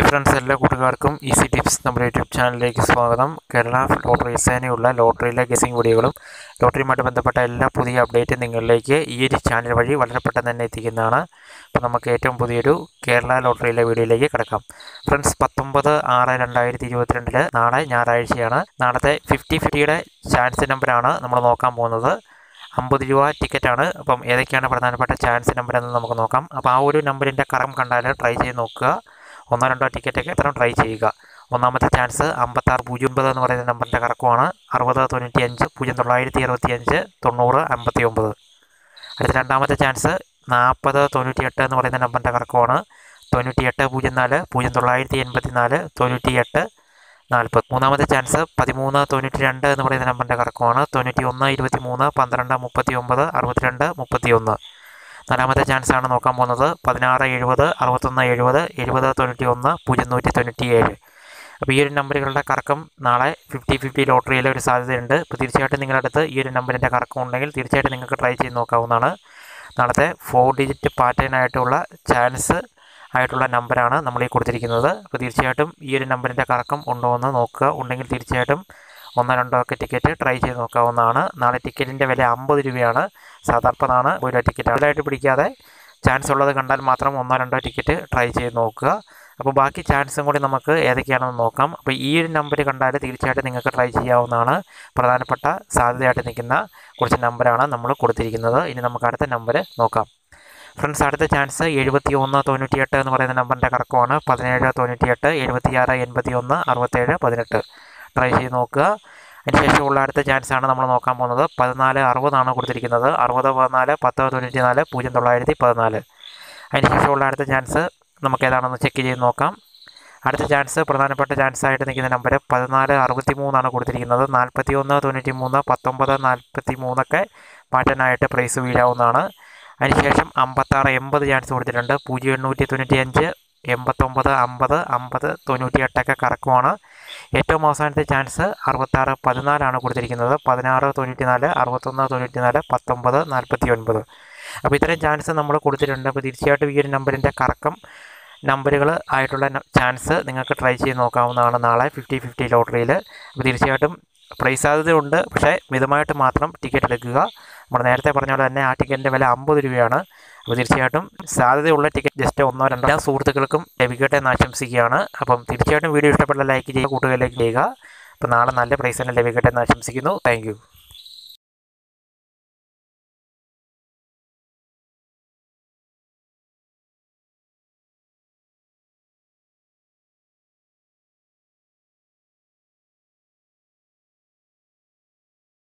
friends എല്ലാ കൂട്ടുകാർക്കും easy tips നമ്മുടെ യൂട്യൂബ് ചാനലിലേക്ക് സ്വാഗതം കേരള ലോട്ടറി സേനയുള്ള ലോട്ടറിയിലെ ഗസിംഗ് വീഡിയോകളും ലോട്ടറിയുമായിട്ട് ബന്ധപ്പെട്ട എല്ലാ പുതിയ അപ്ഡേറ്റും നിങ്ങളിലേക്ക് ഈ ഒരു ചാനൽ വഴി വളരെ പെട്ടെന്ന് തന്നെ എത്തിക്കുന്നതാണ് അപ്പോൾ നമുക്ക് ഏറ്റവും പുതിയൊരു കേരള ലോട്ടറിയിലെ വീഡിയോയിലേക്ക് കിടക്കാം ഫ്രണ്ട്സ് പത്തൊമ്പത് ആറ് രണ്ടായിരത്തി ഇരുപത്തിരണ്ടില് നാളെ ഞായറാഴ്ചയാണ് നാളത്തെ ഫിഫ്റ്റി ഫിഫ്റ്റിയുടെ ചാൻസ് നമ്പറാണ് നമ്മൾ നോക്കാൻ പോകുന്നത് അമ്പത് രൂപ ടിക്കറ്റാണ് അപ്പം ഏതൊക്കെയാണ് പ്രധാനപ്പെട്ട ചാൻസ് നമ്പർ എന്ന് നമുക്ക് നോക്കാം അപ്പോൾ ആ ഒരു നമ്പറിൻ്റെ കറം കണ്ടാൽ ട്രൈ ചെയ്ത് നോക്കുക ഒന്നോ രണ്ടോ ടിക്കറ്റൊക്കെ എത്ര ട്രൈ ചെയ്യുക ഒന്നാമത്തെ ചാൻസ് അമ്പത്താറ് പൂജ്യം ഒമ്പത് എന്ന് പറയുന്ന നമ്പറിൻ്റെ കറക്കമാണ് അറുപത് തൊണ്ണൂറ്റി അഞ്ച് പൂജ്യം തൊള്ളായിരത്തി അറുപത്തി അഞ്ച് തൊണ്ണൂറ് അമ്പത്തി ഒമ്പത് അടുത്ത രണ്ടാമത്തെ ചാൻസ് നാൽപ്പത് തൊണ്ണൂറ്റി എട്ട് എന്ന് പറയുന്ന നമ്പറിൻ്റെ കറക്കമാണ് തൊണ്ണൂറ്റി എട്ട് പൂജ്യം നാല് പൂജ്യം തൊള്ളായിരത്തി എൺപത്തി നാല് തൊണ്ണൂറ്റി എട്ട് നാൽപ്പത് മൂന്നാമത്തെ ചാൻസ് പതിമൂന്ന് തൊണ്ണൂറ്റി രണ്ട് എന്ന് പറയുന്ന നമ്പറിൻ്റെ കറക്കമാണ് തൊണ്ണൂറ്റി ഒന്ന് ഇരുപത്തി മൂന്ന് പന്ത്രണ്ട് മുപ്പത്തി ഒമ്പത് അറുപത്തിരണ്ട് മുപ്പത്തി ഒന്ന് നാലാമത്തെ ചാൻസ് ആണ് നോക്കാൻ പോകുന്നത് പതിനാറ് എഴുപത് അറുപത്തൊന്ന് എഴുപത് എഴുപത് തൊണ്ണൂറ്റി ഒന്ന് പൂജ്യം നൂറ്റി തൊണ്ണൂറ്റി ഏഴ് അപ്പോൾ ഈ ഒരു നമ്പറുകളുടെ കറക്കം നാളെ ഫിഫ്റ്റി ഫിഫ്റ്റി ലോട്ടറിയിലെ ഒരു സാധ്യതയുണ്ട് അപ്പോൾ തീർച്ചയായിട്ടും നിങ്ങളുടെ അടുത്ത് ഈ ഒരു നമ്പറിൻ്റെ കറക്കം ഉണ്ടെങ്കിൽ തീർച്ചയായിട്ടും നിങ്ങൾക്ക് ട്രൈ ചെയ്ത് നോക്കാവുന്നതാണ് നാളത്തെ ഫോർ ഡിജിറ്റ് പാറ്റേൺ ആയിട്ടുള്ള ചാൻസ് ആയിട്ടുള്ള നമ്പറാണ് നമ്മൾ ഈ കൊടുത്തിരിക്കുന്നത് അപ്പോൾ തീർച്ചയായിട്ടും ഈ ഒരു നമ്പറിൻ്റെ കറക്കം ഉണ്ടോ എന്ന് നോക്കുക ഉണ്ടെങ്കിൽ തീർച്ചയായിട്ടും ഒന്നോ രണ്ടോ ഒക്കെ ടിക്കറ്റ് ട്രൈ ചെയ്ത് നോക്കാവുന്നതാണ് നാളെ ടിക്കറ്റിൻ്റെ വില അമ്പത് രൂപയാണ് സാധാരണ ഒരു രൂപ ടിക്കറ്റ് അതിലായിട്ട് പിടിക്കാതെ ചാൻസ് ഉള്ളത് കണ്ടാൽ മാത്രം ഒന്നോ രണ്ടോ ടിക്കറ്റ് ട്രൈ ചെയ്ത് നോക്കുക അപ്പോൾ ബാക്കി ചാൻസും കൂടി നമുക്ക് ഏതൊക്കെയാണെന്ന് നോക്കാം അപ്പോൾ ഈ ഒരു നമ്പർ കണ്ടാൽ തീർച്ചയായിട്ടും നിങ്ങൾക്ക് ട്രൈ ചെയ്യാവുന്നതാണ് പ്രധാനപ്പെട്ട സാധ്യതയായിട്ട് നിൽക്കുന്ന കുറച്ച് നമ്പറാണ് നമ്മൾ കൊടുത്തിരിക്കുന്നത് ഇനി നമുക്ക് അടുത്ത നമ്പർ നോക്കാം ഫ്രണ്ട്സ് അടുത്ത ചാൻസ് എഴുപത്തി ഒന്ന് തൊണ്ണൂറ്റിയെട്ട് എന്ന് പറയുന്ന നമ്പറിൻ്റെ കറക്കമാണ് പതിനേഴ് തൊണ്ണൂറ്റിയെട്ട് എഴുപത്തിയാറ് എൺപത്തി ഒന്ന് അറുപത്തേഴ് പതിനെട്ട് ട്രൈ ചെയ്ത് നോക്കുക അതിനുശേഷമുള്ള അടുത്ത ചാൻസ് ആണ് നമ്മൾ നോക്കാൻ പോകുന്നത് പതിനാല് അറുപതാണ് കൊടുത്തിരിക്കുന്നത് അറുപത് പതിനാല് പത്ത് തൊണ്ണൂറ്റി നാല് പൂജ്യം തൊള്ളായിരത്തി പതിനാല് അതിനുശേഷമുള്ള അടുത്ത ചാൻസ് നമുക്ക് ഏതാണെന്ന് ചെക്ക് ചെയ്ത് നോക്കാം അടുത്ത ചാൻസ് പ്രധാനപ്പെട്ട ചാൻസ് ആയിട്ട് നിൽക്കുന്ന നമ്പർ പതിനാല് അറുപത്തി മൂന്നാണ് കൊടുത്തിരിക്കുന്നത് നാൽപ്പത്തി ഒന്ന് തൊണ്ണൂറ്റി മൂന്ന് പത്തൊമ്പത് നാൽപ്പത്തി മൂന്നൊക്കെ പാറ്റേണായിട്ട് പ്രൈസ് വീഴാവുന്നതാണ് അതിനുശേഷം അമ്പത്താറ് എൺപത് ചാൻസ് കൊടുത്തിട്ടുണ്ട് പൂജ്യം എണ്ണൂറ്റി തൊണ്ണൂറ്റി അഞ്ച് എൺപത്തൊമ്പത് അമ്പത് അമ്പത് തൊണ്ണൂറ്റി എട്ടൊക്കെ കറക്കുമാണ് ഏറ്റവും അവസാനത്തെ ചാൻസ് അറുപത്താറ് പതിനാലാണ് കൊടുത്തിരിക്കുന്നത് പതിനാറ് തൊണ്ണൂറ്റി നാല് അറുപത്തൊന്ന് തൊണ്ണൂറ്റി നാല് പത്തൊമ്പത് നാൽപ്പത്തി ഒൻപത് അപ്പോൾ ഇത്രയും ചാൻസ് നമ്മൾ കൊടുത്തിട്ടുണ്ട് അപ്പോൾ തീർച്ചയായിട്ടും ഈ ഒരു നമ്പറിൻ്റെ കറക്കം നമ്പറുകൾ ആയിട്ടുള്ള ചാൻസ് നിങ്ങൾക്ക് ട്രൈ ചെയ്ത് നോക്കാവുന്നതാണ് നാളെ ഫിഫ്റ്റി ഫിഫ്റ്റി ലോട്ടറിയിൽ അപ്പോൾ തീർച്ചയായിട്ടും പ്രൈസ് സാധ്യതയുണ്ട് പക്ഷേ മിതമായിട്ട് മാത്രം ടിക്കറ്റ് എടുക്കുക നമ്മൾ നേരത്തെ പറഞ്ഞ പോലെ തന്നെ ആ ടിക്കറ്റിൻ്റെ വില അമ്പത് രൂപയാണ് അപ്പോൾ തീർച്ചയായിട്ടും സാധ്യതയുള്ള ടിക്കറ്റ് ജസ്റ്റ് ഒന്നോ രണ്ടോ എല്ലാ സുഹൃത്തുക്കൾക്കും ലഭിക്കട്ടെ എന്ന് ആശംസിക്കുകയാണ് അപ്പം തീർച്ചയായിട്ടും വീഡിയോ ഇഷ്ടപ്പെട്ട ലൈക്ക് ചെയ്യുക കൂട്ടുകാരിലേക്ക് ചെയ്യുക അപ്പോൾ നാളെ നല്ല പ്രൈസ് തന്നെ ലഭിക്കട്ടെ എന്ന് ആശംസിക്കുന്നു താങ്ക്